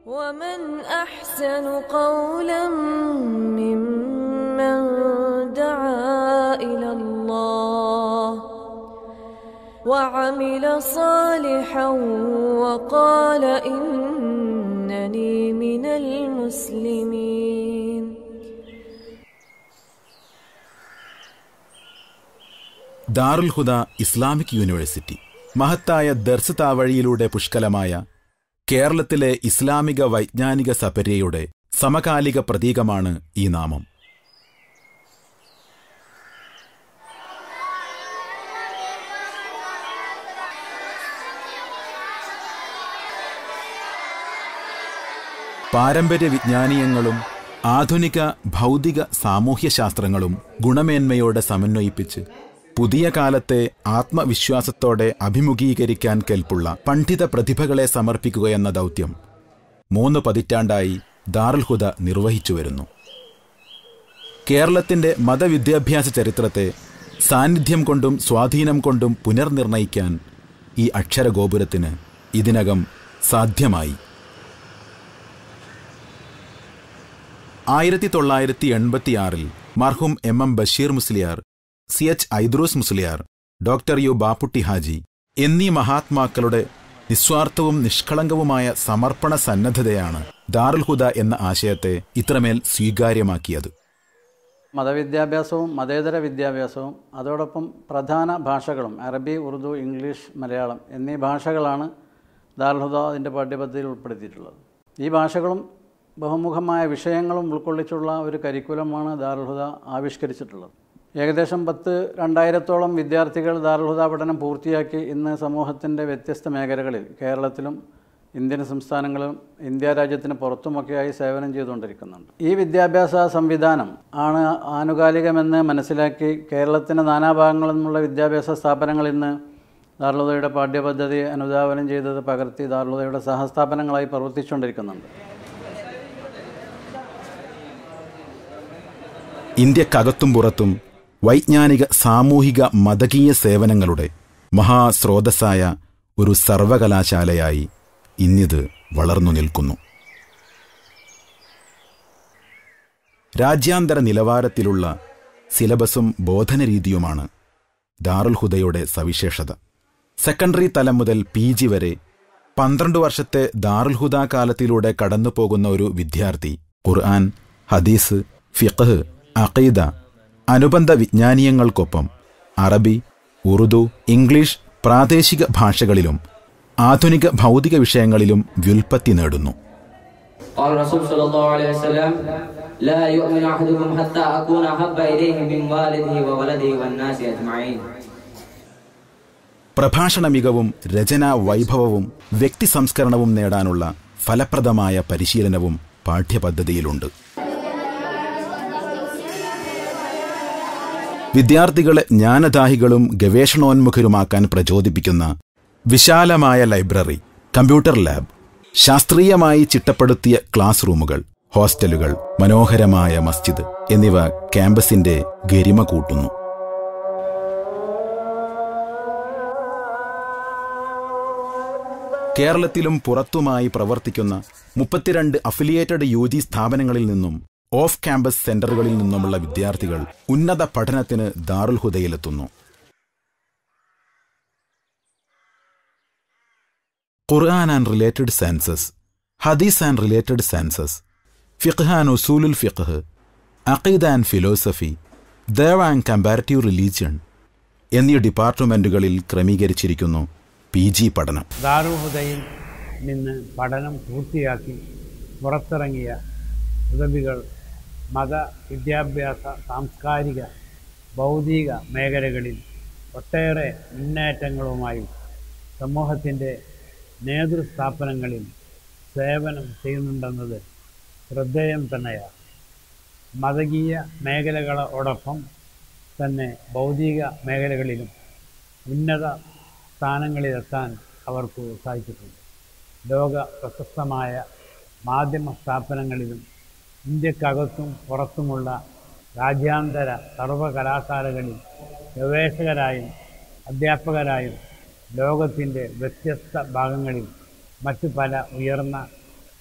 ومن أحسن قولا ممن دعا إلى الله وعمل صالحا وقال إنني من المسلمين ദാറുൽ ഹുദ Islamic university മഹത്തായ ദർസ് താവഴിയിലൂടെ പുഷ്കലമായ കേരളത്തിലെ ഇസ്ലാമിക വൈജ്ഞാനിക സപര്യയുടെ സമകാലിക പ്രതീകമാണ് ഈ നാമം പാരമ്പര്യ വിജ്ഞാനീയങ്ങളും ആധുനിക ഭൗതിക സാമൂഹ്യശാസ്ത്രങ്ങളും ഗുണമേന്മയോടെ സമന്വയിപ്പിച്ച് പുതിയ കാലത്തെ ആത്മവിശ്വാസത്തോടെ അഭിമുഖീകരിക്കാൻ കെൽപ്പുള്ള പണ്ഡിത പ്രതിഭകളെ സമർപ്പിക്കുകയെന്ന ദൗത്യം മൂന്ന് പതിറ്റാണ്ടായി ദാറുൽഹുദ നിർവഹിച്ചു വരുന്നു കേരളത്തിന്റെ മതവിദ്യാഭ്യാസ ചരിത്രത്തെ സാന്നിധ്യം കൊണ്ടും സ്വാധീനം കൊണ്ടും പുനർനിർണയിക്കാൻ ഈ അക്ഷരഗോപുരത്തിന് ഇതിനകം സാധ്യമായി ആയിരത്തി തൊള്ളായിരത്തി എൺപത്തിയാറിൽ മർഹൂം M M Basheer Musliyar C H Aidroos Musliyar doctor U Bapputty Haji എന്നീ മഹാത്മാക്കളുടെ നിസ്വാർത്ഥവും നിഷ്കളങ്കവുമായ സമർപ്പണ സന്നദ്ധതയാണ് ദാറുൽ ഹുദ എന്ന ആശയത്തെ ഇത്രമേൽ സ്വീകാര്യമാക്കിയത് മതവിദ്യാഭ്യാസവും മതേതര വിദ്യാഭ്യാസവും അതോടൊപ്പം പ്രധാന ഭാഷകളും അറബി ഉറുദു ഇംഗ്ലീഷ് മലയാളം എന്നീ ഭാഷകളാണ് ദാർഹുദ അതിൻ്റെ പാഠ്യപദ്ധതിയിൽ ഉൾപ്പെടുത്തിയിട്ടുള്ളത് ഈ ഭാഷകളും ബഹുമുഖമായ വിഷയങ്ങളും ഉൾക്കൊള്ളിച്ചുള്ള ഒരു കരിക്കുലമാണ് ദാർഹുദ ആവിഷ്കരിച്ചിട്ടുള്ളത് ഏകദേശം പത്ത് രണ്ടായിരത്തോളം വിദ്യാർത്ഥികൾ ദാർഹുദ പഠനം പൂർത്തിയാക്കി ഇന്ന് സമൂഹത്തിൻ്റെ വ്യത്യസ്ത മേഖലകളിൽ കേരളത്തിലും ഇന്ത്യൻ സംസ്ഥാനങ്ങളും ഇന്ത്യ രാജ്യത്തിന് പുറത്തുമൊക്കെയായി സേവനം ചെയ്തുകൊണ്ടിരിക്കുന്നുണ്ട് ഈ വിദ്യാഭ്യാസ സംവിധാനം ആണ് ആനുകാലികമെന്ന് മനസ്സിലാക്കി കേരളത്തിൻ്റെ നാനാഭാഗങ്ങളിൽ നിന്നുള്ള വിദ്യാഭ്യാസ സ്ഥാപനങ്ങൾ ഇന്ന് ദാർലുദയുടെ പാഠ്യപദ്ധതി അനുധാവനം ചെയ്തത് പകർത്തി ദാർലുദയുടെ സഹസ്ഥാപനങ്ങളായി പ്രവർത്തിച്ചുകൊണ്ടിരിക്കുന്നുണ്ട് ഇന്ത്യക്കകത്തും പുറത്തും വൈജ്ഞാനിക സാമൂഹിക മതകീയ സേവനങ്ങളുടെ മഹാസ്രോതസ്സായ ഒരു സർവകലാശാലയായി ഇന്നിത് വളർന്നു നിൽക്കുന്നു രാജ്യാന്തര നിലവാരത്തിലുള്ള സിലബസും ബോധനരീതിയുമാണ് ദാറുൽ ഹുദയുടെ സവിശേഷത സെക്കൻഡറി തലം മുതൽ പി ജി വരെ പന്ത്രണ്ട് വർഷത്തെ ദാറുൽ ഹുദ കാലത്തിലൂടെ കടന്നുപോകുന്ന ഒരു വിദ്യാർത്ഥി ഖുർആൻ ഹദീസ് ഫിഖ് അഖീദ അനുബന്ധ വിജ്ഞാനീയങ്ങൾക്കൊപ്പം അറബി ഉറുദു ഇംഗ്ലീഷ് പ്രാദേശിക ഭാഷകളിലും ആധുനിക ഭൗതിക വിഷയങ്ങളിലും വ്യുൽപ്പത്തി നേടുന്നു قال الرسول صلى الله عليه وسلم لا يؤمن أحدكم حتى أكون أحب إليه من والده وولده والناس أجمعين പ്രഭാഷണ മികവും രചനാ വൈഭവവും വ്യക്തി സംസ്കരണവും നേടാനുള്ള ഫലപ്രദമായ പരിശീലനവും പാഠ്യപദ്ധതിയിലുണ്ട് വിദ്യാർത്ഥികളെ ജ്ഞാനദാഹികളും ഗവേഷണോന്മുഖരുമാക്കാൻ പ്രചോദിപ്പിക്കുന്ന വിശാലമായ ലൈബ്രറി കമ്പ്യൂട്ടർ ലാബ് ശാസ്ത്രീയമായി ചിട്ടപ്പെടുത്തിയ ക്ലാസ് റൂമുകൾ ഹോസ്റ്റലുകൾ മനോഹരമായ മസ്ജിദ് എന്നിവ ക്യാമ്പസിന്റെ ഗരിമ കൂട്ടുന്നു കേരളത്തിലും പുറത്തുമായി പ്രവർത്തിക്കുന്ന മുപ്പത്തിരണ്ട് അഫിലിയേറ്റഡ് യു ജി സ്ഥാപനങ്ങളിൽ നിന്നും ഓഫ് ക്യാമ്പസ് സെന്ററുകളിൽ നിന്നുമുള്ള വിദ്യാർത്ഥികൾ ഉന്നത പഠനത്തിന് ദാറുൽ ഹുദയിലെത്തുന്നു Quran and related sciences Hadith and related sciences Fiqh and Usulul Fiqh Aqeeda and philosophy Dawa and comparative religion എന്നീ ഡിപ്പാർട്ട്മെന്റുകളിൽ ക്രമീകരിച്ചിരിക്കുന്നു പി ജി പഠനം ദാറുഹുദയിൽ നിന്ന് പഠനം പൂർത്തിയാക്കി പുറത്തിറങ്ങിയ ഉദവികൾ മത വിദ്യാഭ്യാസ സാംസ്കാരിക ഭൗതിക മേഖലകളിൽ ഒട്ടേറെ മുന്നേറ്റങ്ങളുമായി സമൂഹത്തിൻ്റെ നേതൃസ്ഥാപനങ്ങളിൽ സേവനം ചെയ്യുന്നുണ്ടെന്നത് ശ്രദ്ധേയം തന്നെയാണ് മതകീയ മേഖലകളോടൊപ്പം തന്നെ ഭൗതിക മേഖലകളിലും ഉന്നത സ്ഥാനങ്ങളിലെത്താൻ അവർക്ക് സാധിച്ചിട്ടുണ്ട് ലോക പ്രശസ്തമായ മാധ്യമ സ്ഥാപനങ്ങളിലും ഇന്ത്യക്കകത്തും പുറത്തുമുള്ള രാജ്യാന്തര സർവകലാശാലകളിൽ ഗവേഷകരായും അധ്യാപകരായും ലോകത്തിൻ്റെ വ്യത്യസ്ത ഭാഗങ്ങളിൽ മറ്റു പല ഉയർന്ന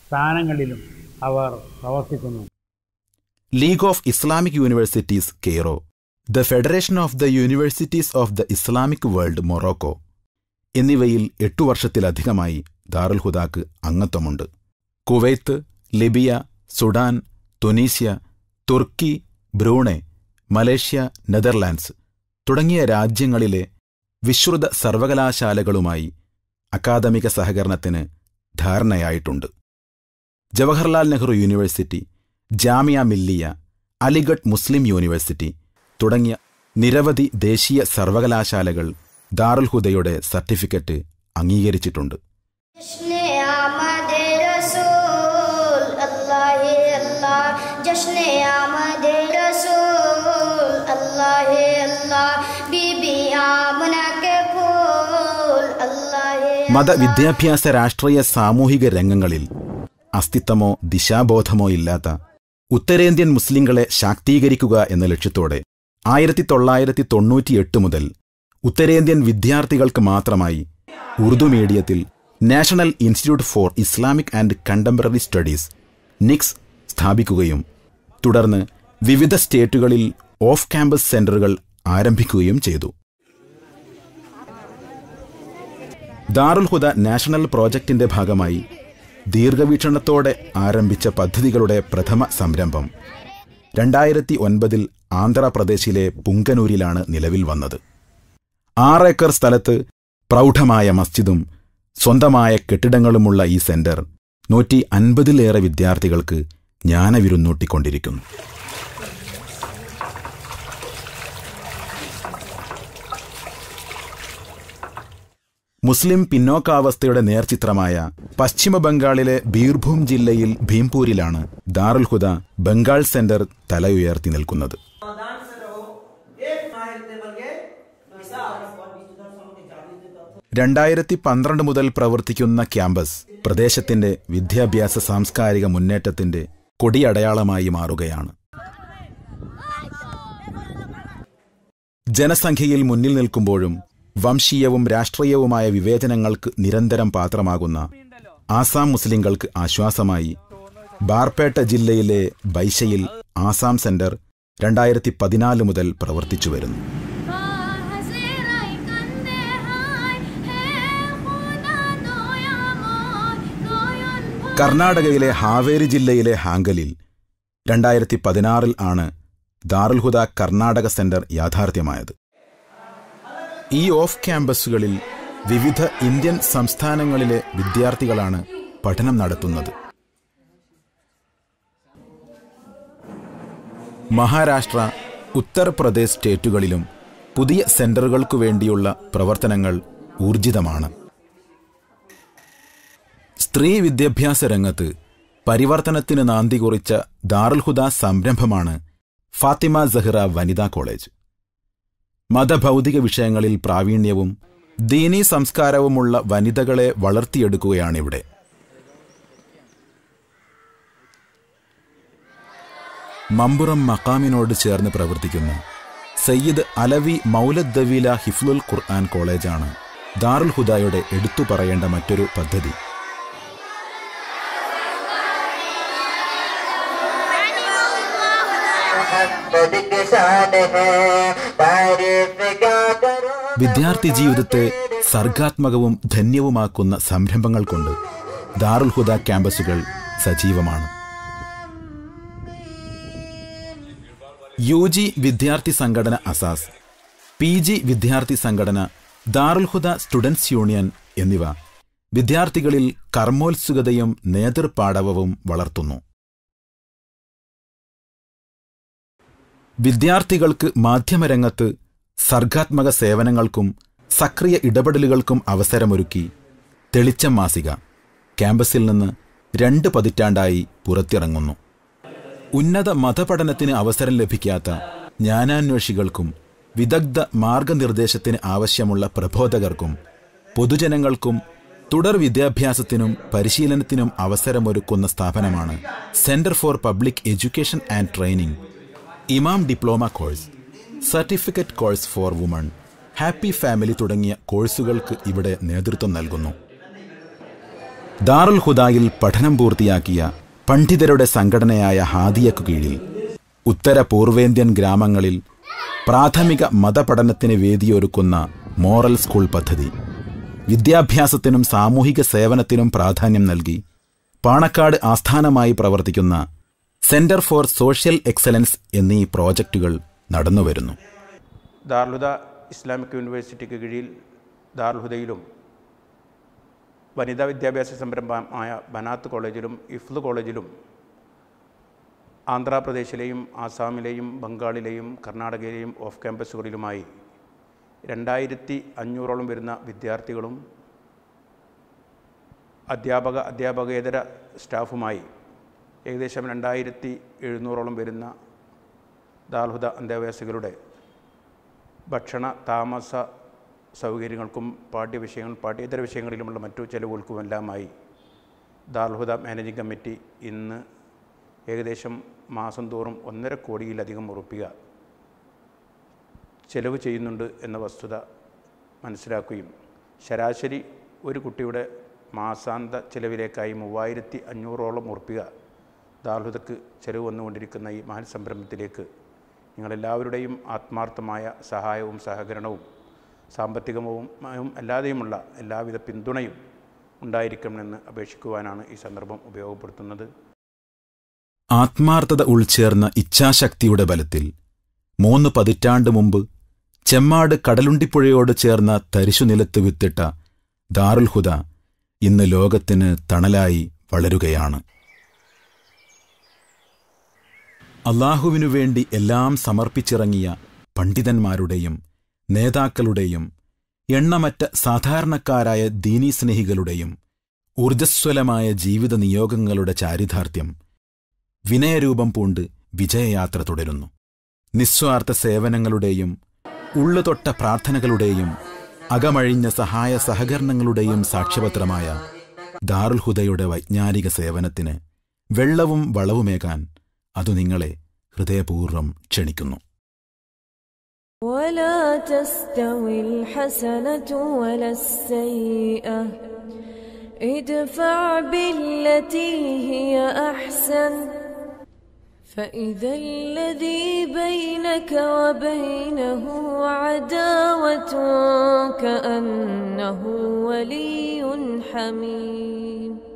സ്ഥാനങ്ങളിലും അവർ പ്രവർത്തിക്കുന്നു League of Islamic Universities Cairo the Federation of the Universities of the Islamic World Morocco എന്നിവയിൽ എട്ടു വർഷത്തിലധികമായി ദാറുൽ ഹുദാക്ക് അംഗത്വമുണ്ട് Kuwait Libya Sudan Tunisia Turkey Brunei Malaysia Netherlands തുടങ്ങിയ രാജ്യങ്ങളിലെ വിശ്രുത സർവകലാശാലകളുമായി അക്കാദമിക സഹകരണത്തിന് ധാരണയായിട്ടുണ്ട് Jawaharlal Nehru University Jamia Millia Aligarh Muslim University തുടങ്ങിയ നിരവധി ദേശീയ സർവകലാശാലകൾ ദാറുൽ ഹുദയുടെ സർട്ടിഫിക്കറ്റ് അംഗീകരിച്ചിട്ടുണ്ട് जश्न आमद रसूल अल्लाह अल्लाह जश्न आमद रसूल अल्लाह अल्लाह बीबी आमना के फूल अल्लाह മതവിദ്യാഭ്യാസ രാഷ്ട്രീയ സാമൂഹിക രംഗങ്ങളിൽ അസ്തിത്വമോ ദിശാബോധമോ ഇല്ലാത്ത ഉത്തരേന്ത്യൻ മുസ്ലിങ്ങളെ ശാക്തീകരിക്കുക എന്ന ലക്ഷ്യത്തോടെ ആയിരത്തി തൊള്ളായിരത്തി തൊണ്ണൂറ്റിയെട്ട് മുതൽ ഉത്തരേന്ത്യൻ വിദ്യാർത്ഥികൾക്ക് മാത്രമായി ഉറുദു മീഡിയത്തിൽ National Institute for Islamic and Contemporary Studies NICS സ്ഥാപിക്കുകയും തുടർന്ന് വിവിധ സ്റ്റേറ്റുകളിൽ ഓഫ് ക്യാമ്പസ് സെന്ററുകൾ ആരംഭിക്കുകയും ചെയ്തു ദാറുൽ ഹുദ നാഷണൽ പ്രോജക്റ്റിന്റെ ഭാഗമായി ദീർഘവീക്ഷണത്തോടെ ആരംഭിച്ച പദ്ധതികളുടെ പ്രഥമ സംരംഭം രണ്ടായിരത്തി ഒൻപതിൽ ആന്ധ്രാപ്രദേശിലെ പുങ്കനൂരിലാണ് നിലവിൽ വന്നത് ആറേക്കർ സ്ഥലത്ത് പ്രൗഢമായ മസ്ജിദും സ്വന്തമായ കെട്ടിടങ്ങളുമുള്ള ഈ സെന്റർ നൂറ്റി അൻപതിലേറെ വിദ്യാർത്ഥികൾക്ക് ജ്ഞാനവിരുന്നൂട്ടിക്കൊണ്ടിരിക്കുന്നു മുസ്ലിം പിന്നോക്കാവസ്ഥയുടെ നേർചിത്രമായ പശ്ചിമ ബംഗാളിലെ ബീർഭൂം ജില്ലയിൽ ഭീംപൂരിലാണ് ദാറുൽ ഹുദ ബംഗാൾ സെന്റർ തലയുയർത്തി നിൽക്കുന്നത് രണ്ടായിരത്തി പന്ത്രണ്ട് മുതൽ പ്രവർത്തിക്കുന്ന ക്യാമ്പസ് പ്രദേശത്തിന്റെ വിദ്യാഭ്യാസ സാംസ്കാരിക മുന്നേറ്റത്തിന്റെ കൊടിയടയാളമായി മാറുകയാണ് ജനസംഖ്യയിൽ മുന്നിൽ നിൽക്കുമ്പോഴും വംശീയവും രാഷ്ട്രീയവുമായ വിവേചനങ്ങൾക്ക് നിരന്തരം പാത്രമാകുന്ന ആസാം മുസ്ലിങ്ങൾക്ക് ആശ്വാസമായി ബാർപേട്ട ജില്ലയിലെ ബൈശയിൽ ആസാം സെന്റർ രണ്ടായിരത്തി പതിനാല് മുതൽ പ്രവർത്തിച്ചു വരുന്നു हसीराई कंदे हाय हे खुदा दोयामोय दोयन കർണാടകയിലെ ഹാവേരി ജില്ലയിലെ ഹാങ്കലിൽ രണ്ടായിരത്തി പതിനാറിൽ ആണ് ദാറുൽ ഹുദ കർണാടക സെന്റർ യാഥാർത്ഥ്യമായത് ഈ ഓഫ് ക്യാമ്പസുകളിൽ വിവിധ ഇന്ത്യൻ സംസ്ഥാനങ്ങളിലെ വിദ്യാർത്ഥികളാണ് പഠനം നടത്തുന്നത് മഹാരാഷ്ട്ര ഉത്തർപ്രദേശ് സ്റ്റേറ്റുകളിലും പുതിയ സെന്ററുകൾക്കു വേണ്ടിയുള്ള പ്രവർത്തനങ്ങൾ ഊർജിതമാണ് സ്ത്രീ വിദ്യാഭ്യാസ രംഗത്ത് പരിവർത്തനത്തിന് നാന്തി കുറിച്ച ദാറുൽ ഹുദ സംരംഭമാണ് ഫാത്തിമ സഹ്റ വനിതാ കോളേജ് മതഭൗതിക വിഷയങ്ങളിൽ പ്രാവീണ്യവും ദീനീ സംസ്കാരവുമുള്ള വനിതകളെ വളർത്തിയെടുക്കുകയാണിവിടെ മമ്പുറം മക്കാമിനോട് ചേർന്ന് പ്രവർത്തിക്കുന്ന സയ്യിദ് അലവി മൗലദ്ദവീല ഹിഫ്ലുൽ ഖുർആൻ കോളേജാണ് ദാറുൽ ഹുദായുടെ എടുത്തു പറയേണ്ട മറ്റൊരു പദ്ധതി मोहम्मद के शान है तारीफ क्या करूं വിദ്യാർത്ഥി ജീവിതത്തെ സർഗാത്മകവും ധന്യവുമാക്കുന്ന സംരംഭങ്ങൾ കൊണ്ട് ദാറുൽ ഹുദ ക്യാമ്പസുകൾ സജീവമാണ് യു ജി വിദ്യാർത്ഥി സംഘടന അസാസ് പി ജി വിദ്യാർത്ഥി സംഘടന ദാറുൽ ഹുദ സ്റ്റുഡൻസ് യൂണിയൻ എന്നിവ വിദ്യാർത്ഥികളിൽ കർമ്മോത്സുകതയും നേതൃപാടവവും വളർത്തുന്നു വിദ്യാർത്ഥികൾക്ക് മാധ്യമരംഗത്ത് സർഗാത്മക സേവനങ്ങൾക്കും സക്രിയ ഇടപെടലുകൾക്കും അവസരമൊരുക്കി തെളിച്ചം മാസിക ക്യാമ്പസിൽ നിന്ന് രണ്ട് പതിറ്റാണ്ടായി പുറത്തിറങ്ങുന്നു ഉന്നത മതപഠനത്തിന് അവസരം ലഭിക്കാത്ത ജ്ഞാനാന്വേഷികൾക്കും വിദഗ്ധ മാർഗനിർദ്ദേശത്തിന് ആവശ്യമുള്ള പ്രബോധകർക്കും പൊതുജനങ്ങൾക്കും തുടർ വിദ്യാഭ്യാസത്തിനും പരിശീലനത്തിനും അവസരമൊരുക്കുന്ന സ്ഥാപനമാണ് Centre for Public Education and Training ഇമാം diploma course certificate course for woman happy family തുടങ്ങിയ കോഴ്സുകൾക്ക് ഇവിടെ നേതൃത്വം നൽകുന്നു ദാറുൽ ഹുദായിൽ പഠനം പൂർത്തിയാക്കിയ പണ്ഡിതരുടെ സംഘടനയായ ഹാദിയക്കു കീഴിൽ ഉത്തര പൂർവേന്ത്യൻ ഗ്രാമങ്ങളിൽ പ്രാഥമിക മതപഠനത്തിന് വേദിയൊരുക്കുന്ന മോറൽ സ്കൂൾ പദ്ധതി വിദ്യാഭ്യാസത്തിനും സാമൂഹിക സേവനത്തിനും പ്രാധാന്യം നൽകി പാണക്കാട് ആസ്ഥാനമായി പ്രവർത്തിക്കുന്ന സെന്റർ ഫോർ സോഷ്യൽ എക്സലൻസ് എന്നീ പ്രോജക്റ്റുകൾ നടന്നുവരുന്നു ദാർലുദ ഇസ്ലാമിക് യൂണിവേഴ്സിറ്റിക്ക് കീഴിൽ ദാർൽഹുദയിലും വനിതാ വിദ്യാഭ്യാസ സംരംഭമായ ബനാത്ത് കോളേജിലും ഇഫ്ലു കോളേജിലും ആന്ധ്രാപ്രദേശിലെയും ആസാമിലെയും ബംഗാളിലെയും കർണാടകയിലെയും ഓഫ് ക്യാമ്പസുകളിലുമായി രണ്ടായിരത്തി അഞ്ഞൂറോളം വരുന്ന വിദ്യാർത്ഥികളും അധ്യാപക അധ്യാപകേതര സ്റ്റാഫുമായി ഏകദേശം രണ്ടായിരത്തി എഴുന്നൂറോളം വരുന്ന ദാൽഹുദ അന്തേവാസികളുടെ ഭക്ഷണ താമസ സൗകര്യങ്ങൾക്കും പാഠ്യവിഷയങ്ങൾ പാഠ്യേതര വിഷയങ്ങളിലുമുള്ള മറ്റു ചെലവുകൾക്കുമെല്ലാമായി ദാൽഹുദ മാനേജിംഗ് കമ്മിറ്റി ഇന്ന് ഏകദേശം മാസം തോറും ഒന്നര കോടിയിലധികം ഉറപ്പിക ചെലവ് ചെയ്യുന്നുണ്ട് എന്ന വസ്തുത മനസ്സിലാക്കുകയും ശരാശരി ഒരു കുട്ടിയുടെ മാസാന്ത ചെലവിലേക്കായി മൂവായിരത്തി അഞ്ഞൂറോളം ഉറപ്പിക ദാർഹുദക്ക് ചെലവ് വന്നുകൊണ്ടിരിക്കുന്ന ഈ മഹൽ സംരംഭത്തിലേക്ക് നിങ്ങളെല്ലാവരുടെയും ആത്മാർത്ഥമായ സഹായവും സഹകരണവും സാമ്പത്തികവും അല്ലാതെയുമുള്ള എല്ലാവിധ പിന്തുണയും ഉണ്ടായിരിക്കണമെന്ന് അപേക്ഷിക്കുവാനാണ് ഈ സന്ദർഭം ഉപയോഗപ്പെടുത്തുന്നത് ആത്മാർത്ഥത ഉൾച്ചേർന്ന ഇച്ഛാശക്തിയുടെ ബലത്തിൽ മൂന്ന് പതിറ്റാണ്ട് മുമ്പ് ചെമ്മാട് കടലുണ്ടിപ്പുഴയോട് ചേർന്ന തരിശുനിലത്ത് വിത്തിട്ട ദാറുൽ ഹുദ ഇന്ന് ലോകത്തിന് തണലായി വളരുകയാണ് അള്ളാഹുവിനു വേണ്ടി എല്ലാം സമർപ്പിച്ചിറങ്ങിയ പണ്ഡിതന്മാരുടെയും നേതാക്കളുടെയും എണ്ണമറ്റ സാധാരണക്കാരായ ദീനീ സ്നേഹികളുടെയും ഊർജ്ജസ്വലമായ ജീവിത നിയോഗങ്ങളുടെ ചാരിതാർത്ഥ്യം വിനയരൂപം പൂണ്ട് വിജയയാത്ര തുടരുന്നു നിസ്വാർത്ഥ സേവനങ്ങളുടെയും ഉള്ളുതൊട്ട പ്രാർത്ഥനകളുടെയും അകമഴിഞ്ഞ സഹായ സഹകരണങ്ങളുടെയും സാക്ഷ്യപത്രമായ ദാറുൽ ഹുദയുടെ വൈജ്ഞാനിക സേവനത്തിന് വെള്ളവും വളവുമേകാൻ അതു നിങ്ങളെ ഹൃദയപൂർവ്വം ക്ഷണിക്കുന്നു ولا تستوي الحسنة ولا السيئة ادفع بالتي هي أحسن فإذا الذي بينك وبينه عداوة كأنه ولي حميم